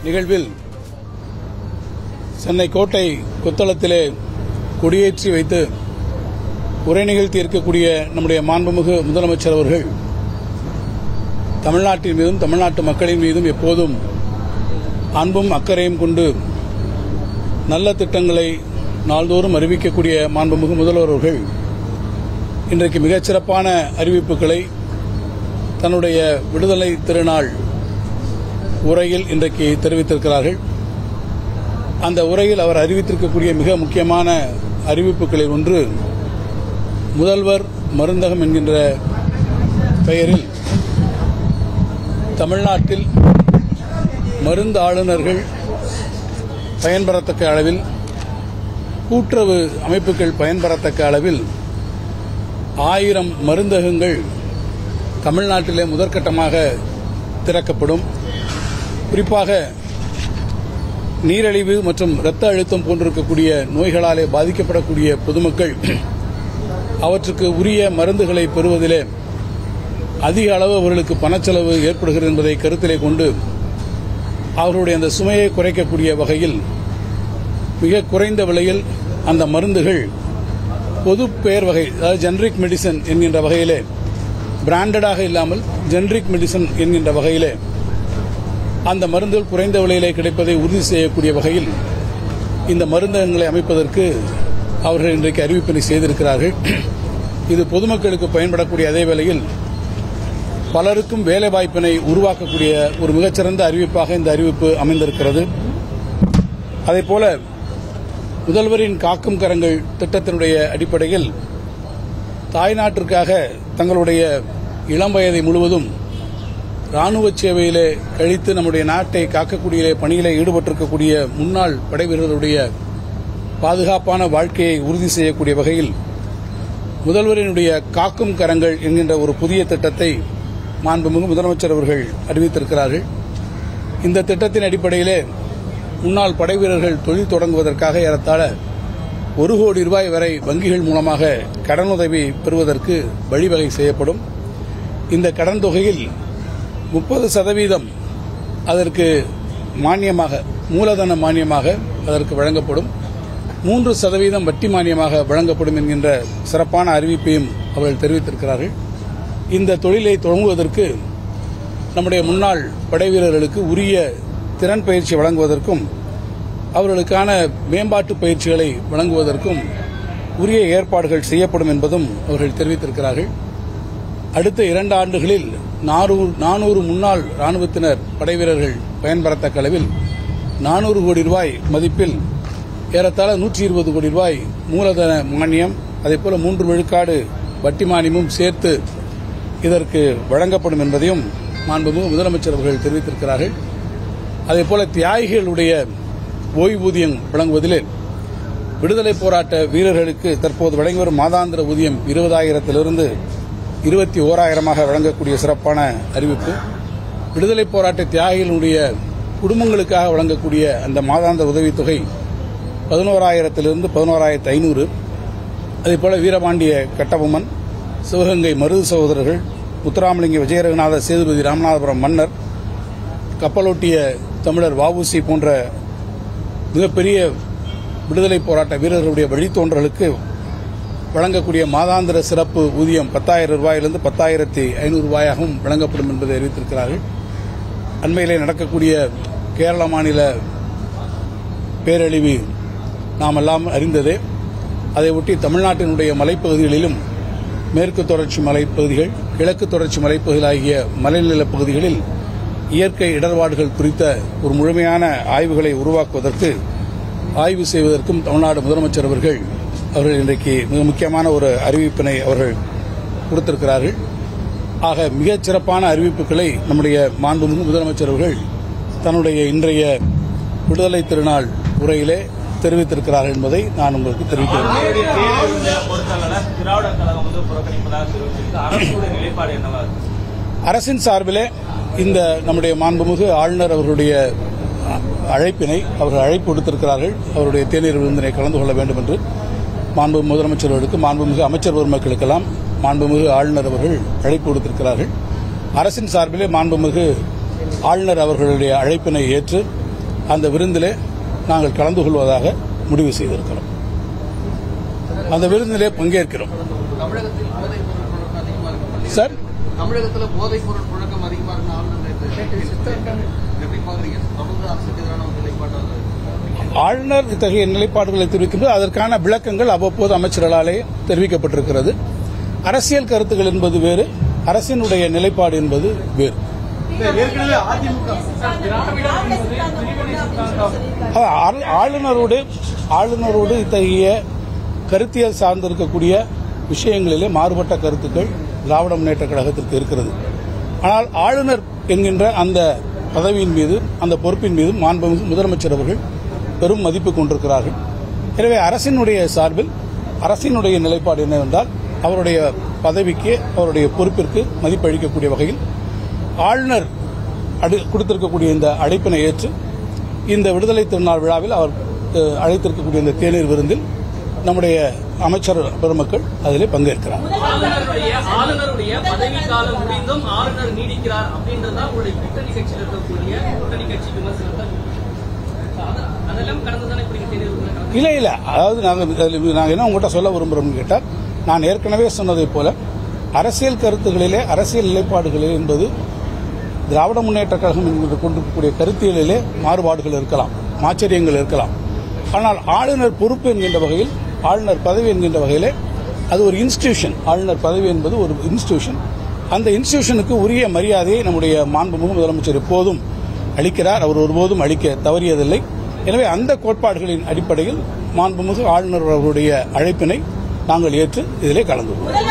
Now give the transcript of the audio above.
நிகழ்வில் சென்னை கோட்டை கொத்தளத்திலே கொடியேற்றி வைத்து உரை நிகழ்த்தி இருக்கக்கூடிய நம்முடைய மாண்புமிகு முதலமைச்சர் அவர்கள் தமிழ்நாட்டின் மீதும் தமிழ்நாட்டு மக்களின் மீதும் எப்போதும் அன்பும் அக்கறையும் கொண்டு நல்ல திட்டங்களை நாள்தோறும் அறிவிக்கக்கூடிய மாண்புமிகு முதல்வர் அவர்கள் இன்றைக்கு மிகச்சிறப்பான அறிவிப்புகளை தன்னுடைய விடுதலை திருநாள் உரையில் இன்றைக்கு தெரிவித்திருக்கிறார்கள் அந்த உரையில் அவர் அறிவித்திருக்கக்கூடிய மிக முக்கியமான அறிவிப்புகளில் ஒன்று முதல்வர் மருந்தகம் என்கின்ற பெயரில் தமிழ்நாட்டில் மருந்து ஆளுநர்கள் பயன்பெறத்தக்க அளவில் கூட்டுறவு அமைப்புகள் பயன்பெறத்தக்க அளவில் ஆயிரம் மருந்தகங்கள் தமிழ்நாட்டிலே முதற்கட்டமாக திறக்கப்படும் குறிப்பாக நீரிழிவு மற்றும் இரத்த அழுத்தம் போன்றிருக்கக்கூடிய நோய்களாலே பாதிக்கப்படக்கூடிய பொதுமக்கள் அவற்றுக்கு உரிய மருந்துகளை பெறுவதிலே அதிக அளவு அவர்களுக்கு பணச்செலவு ஏற்படுகிறது என்பதை கருத்திலே கொண்டு அவர்களுடைய அந்த சுமையை குறைக்கக்கூடிய வகையில் மிக குறைந்த விலையில் அந்த மருந்துகள் பொது பெயர் வகை அதாவது ஜெனரிக் மெடிசன் என்கின்ற வகையிலே பிராண்டடாக இல்லாமல் ஜெனரிக் மெடிசன் என்கின்ற வகையிலே அந்த மருந்துகள் குறைந்த விலையிலே கிடைப்பதை உறுதி செய்யக்கூடிய வகையில் இந்த மருந்தகங்களை அமைப்பதற்கு அவர்கள் இன்றைக்கு அறிவிப்பினை செய்திருக்கிறார்கள் இது பொதுமக்களுக்கு பயன்படக்கூடிய அதே வேளையில் பலருக்கும் வேலை வாய்ப்பினை உருவாக்கக்கூடிய ஒரு மிகச்சிறந்த அறிவிப்பாக இந்த அறிவிப்பு அமைந்திருக்கிறது அதேபோல முதல்வரின் காக்கும் கரங்கள் திட்டத்தினுடைய அடிப்படையில் தாய்நாட்டிற்காக தங்களுடைய இளம் வயதை முழுவதும் ராணுவ சேவையிலே கழித்து நம்முடைய நாட்டை காக்கக்கூடிய பணியிலே ஈடுபட்டிருக்கக்கூடிய முன்னாள் படை வீரர்களுடைய பாதுகாப்பான வாழ்க்கையை உறுதி செய்யக்கூடிய வகையில் முதல்வரினுடைய காக்கும் கரங்கள் என்கின்ற ஒரு புதிய திட்டத்தை மாண்புமிகு முதலமைச்சர் அவர்கள் அறிவித்திருக்கிறார்கள் இந்த திட்டத்தின் அடிப்படையிலே முன்னாள் படை வீரர்கள் தொழில் தொடங்குவதற்காக ஏறத்தாழ ஒரு கோடி ரூபாய் வரை வங்கிகள் மூலமாக கடனுதவி பெறுவதற்கு வழிவகை செய்யப்படும் இந்த கடன் தொகையில் முப்பது சதவீதம் அதற்கு மானியமாக மூலதன மானியமாக அதற்கு வழங்கப்படும் மூன்று சதவீதம் வட்டி மானியமாக வழங்கப்படும் என்கின்ற சிறப்பான அறிவிப்பையும் அவர்கள் தெரிவித்திருக்கிறார்கள் இந்த தொழிலை தொடங்குவதற்கு நம்முடைய முன்னாள் படை வீரர்களுக்கு உரிய திறன் பயிற்சி வழங்குவதற்கும் அவர்களுக்கான மேம்பாட்டு பயிற்சிகளை வழங்குவதற்கும் உரிய ஏற்பாடுகள் செய்யப்படும் என்பதும் அவர்கள் தெரிவித்திருக்கிறார்கள் அடுத்த இரண்டு ஆண்டுகளில் நானூறு முன்னாள் ராணுவத்தினர் படைவீரர்கள் பயன்பெறத்தக்க அளவில் நானூறு கோடி ரூபாய் மதிப்பில் ஏறத்தாழ நூற்றி இருபது கோடி ரூபாய் மூலதன மானியம் அதேபோல மூன்று விழுக்காடு வட்டி மானியமும் சேர்த்து இதற்கு வழங்கப்படும் என்பதையும் மாண்புமிகு முதலமைச்சர் அவர்கள் தெரிவித்திருக்கிறார்கள் அதேபோல தியாகிகளுடைய ஓய்வூதியம் வழங்குவதில் விடுதலை போராட்ட வீரர்களுக்கு தற்போது வழங்கி வரும் மாதாந்திர ஊதியம் இருபதாயிரத்திலிருந்து இருபத்தி ஓராயிரமாக வழங்கக்கூடிய சிறப்பான அறிவிப்பு விடுதலை போராட்ட தியாகிகளுடைய குடும்பங்களுக்காக வழங்கக்கூடிய அந்த மாதாந்திர உதவித்தொகை பதினோராயிரத்திலிருந்து பதினோராயிரத்து ஐநூறு அதேபோல வீரபாண்டிய கட்டபொம்மன் சிவகங்கை மருது சகோதரர்கள் முத்துராமலிங்க விஜயரகுநாத சேதுபதி ராமநாதபுரம் மன்னர் கப்பலோட்டிய தமிழர் வவுசி போன்ற மிகப்பெரிய விடுதலை போராட்ட வீரர்களுடைய வழித்தோன்றலுக்கு வழங்கக்கூடிய மாதாந்திர சிறப்பு ஊதியம் பத்தாயிரம் ரூபாயிலிருந்து பத்தாயிரத்தி ஐநூறு ரூபாயாகவும் வழங்கப்படும் என்பதை அறிவித்திருக்கிறார்கள் அண்மையிலே நடக்கக்கூடிய கேரள மாநில பேரழிவு நாம் எல்லாம் அறிந்ததே அதை ஒட்டி தமிழ்நாட்டினுடைய மலைப்பகுதிகளிலும் மேற்கு தொடர்ச்சி மலைப்பகுதிகள் கிழக்கு தொடர்ச்சி மலைப்பகுதிகள் ஆகிய மலைநிலப் பகுதிகளில் இயற்கை இடர்பாடுகள் குறித்த ஒரு முழுமையான ஆய்வுகளை உருவாக்குவதற்கு ஆய்வு செய்வதற்கும் தமிழ்நாடு முதலமைச்சர் அவர்கள் அவர்கள் இன்றைக்கு மிக முக்கியமான ஒரு அறிவிப்பினை அவர்கள் கொடுத்திருக்கிறார்கள் ஆக மிகச் சிறப்பான அறிவிப்புகளை நம்முடைய மாண்புமிகு முதலமைச்சர் அவர்கள் தன்னுடைய இன்றைய விடுதலை திருநாள் உரையிலே தெரிவித்திருக்கிறார்கள் என்பதை நான் உங்களுக்கு தெரிவிக்கிறேன் அவருடைய தேர்தலை பொறுத்தளவுல திராவிட கழகம் வந்து புறக்கணிப்பதாக தெரிவிச்சிருக்கு அரசுடைய நிலைப்பாடு என்னவா இருக்கு அரசின் சார்பிலே இந்த நம்முடைய மாண்புமிகு ஆளுநர் அவர்களுடைய அழைப்பினை அவர்கள் அழைப்பு விடுத்திருக்கிறார்கள் அவருடைய தேநீர் விருந்தினை கலந்து கொள்ள வேண்டும் என்று மாண்பு முதலமைச்சர்களுக்கு மாண்புமிகு அமைச்சர் பெருமக்களுக்கெல்லாம் மாண்புமிகு ஆளுநர் அவர்கள் அழைப்பு விடுத்திருக்கிறார்கள் அரசின் சார்பிலே மாண்புமிகு ஆளுநர் அவர்களுடைய அழைப்பினை ஏற்று அந்த விருந்திலே நாங்கள் கலந்து கொள்வதாக முடிவு செய்திருக்கிறோம் அந்த விருந்திலே பங்கேற்கிறோம் தமிழகத்தில் போதைப் பொருள் புழக்கம் அதிகமா இருக்கு சார் தமிழகத்தில் போதைப் பொருள் புழக்கம் அதிகமா இருக்கு ஆளுநர் நேற்று எப்படி பாக்குறீங்க தொடர்ந்து அரசுக்கு எதிரான ஒரு நிலைப்பாடு ஆளுநர் இத்தகைய நிலைப்பாடுகளை தெரிவிக்கின்றது அதற்கான விளக்கங்கள் அவ்வப்போது அமைச்சர்களாலே தெரிவிக்கப்பட்டிருக்கிறது அரசியல் கருத்துக்கள் என்பது வேறு அரசினுடைய நிலைப்பாடு என்பது வேறு ஏற்கனவே அதிமுக அதான் ஆளு- ஆளுநரோடு ஆளுநரோடு இத்தகைய கருத்தியல் சார்ந்திருக்கக்கூடிய விஷயங்களிலே மாறுபட்ட கருத்துக்கள் திராவிட முன்னேற்ற கழகத்திற்கு இருக்கிறது ஆனால் ஆளுநர் என்கின்ற அந்த பதவியின் மீது அந்த பொறுப்பின் மீது மாண்புமிகு முதலமைச்சர் அவர்கள் பெரும் மதிப்பு கொண்டிருக்கிறார்கள் எனவே அரசினுடைய சார்பில் அரசினுடைய நிலைப்பாடு என்னவென்றால் அவருடைய பதவிக்கு அவருடைய பொறுப்பிற்கு மதிப்பளிக்கக்கூடிய வகையில் ஆளுநர் அடு கொடுத்திருக்கக்கூடிய இந்த அழைப்பினை ஏற்று இந்த விடுதலை திருநாள் விழாவில் அவர் அஹ், அழைத்திருக்கக்கூடிய இந்த தேநீர் விருந்தில் நம்முடைய அமைச்சர் பெருமக்கள் அதிலே பங்கேற்கிறார் ஆளுநருடைய ஆளுநருடைய பதவி காலம் முடிந்தும் ஆளுநர் நீடிக்கிறார் அப்படின்றதுதான் உங்களுடைய கூட்டணி கட்சியில் இருக்கக்கூடிய கூட்டணி கட்சி விமர்சனத்தை அத- அதெல்லாம் கடந்து தானே இப்படி தெரியுது இல்லை இல்லை அதாவது நாங்கள் நாங்கள் என்ன உங்கள்கிட்ட சொல்ல விரும்புகிறோம்னு கேட்டால் நான் ஏற்கனவே சொன்னதைப் போல அரசியல் கருத்துகளிலே அரசியல் நிலைப்பாடுகளிலே என்பது திராவிட முன்னேற்ற கழகம் என்கின்ற கொண்டிருக்கக்கூடிய கருத்தியலிலே மாறுபாடுகள் இருக்கலாம் ஆச்சரியங்கள் இருக்கலாம் ஆனால் ஆளுநர் பொறுப்பு என்கின்ற வகையில் ஆளுநர் பதவி என்கின்ற வகையிலே அது ஒரு இன்ஸ்டிடியூஷன் ஆளுநர் பதவி என்பது ஒரு இன்ஸ்டிடியூஷன் அந்த இன்ஸ்டிடியூஷனுக்கு உரிய மரியாதையை நம்முடைய மாண்புமிகு முதலமைச்சர் எப்போதும் அளிக்கிறார் அவர் ஒருபோதும் அளிக்க தவறியதில்லை எனவே அந்த கோட்பாடுகளின் அடிப்படையில் மாண்புமிகு ஆளுநர் அவர்களுடைய அழைப்பினை நாங்கள் ஏற்று இதிலே கலந்து கொள்வோம்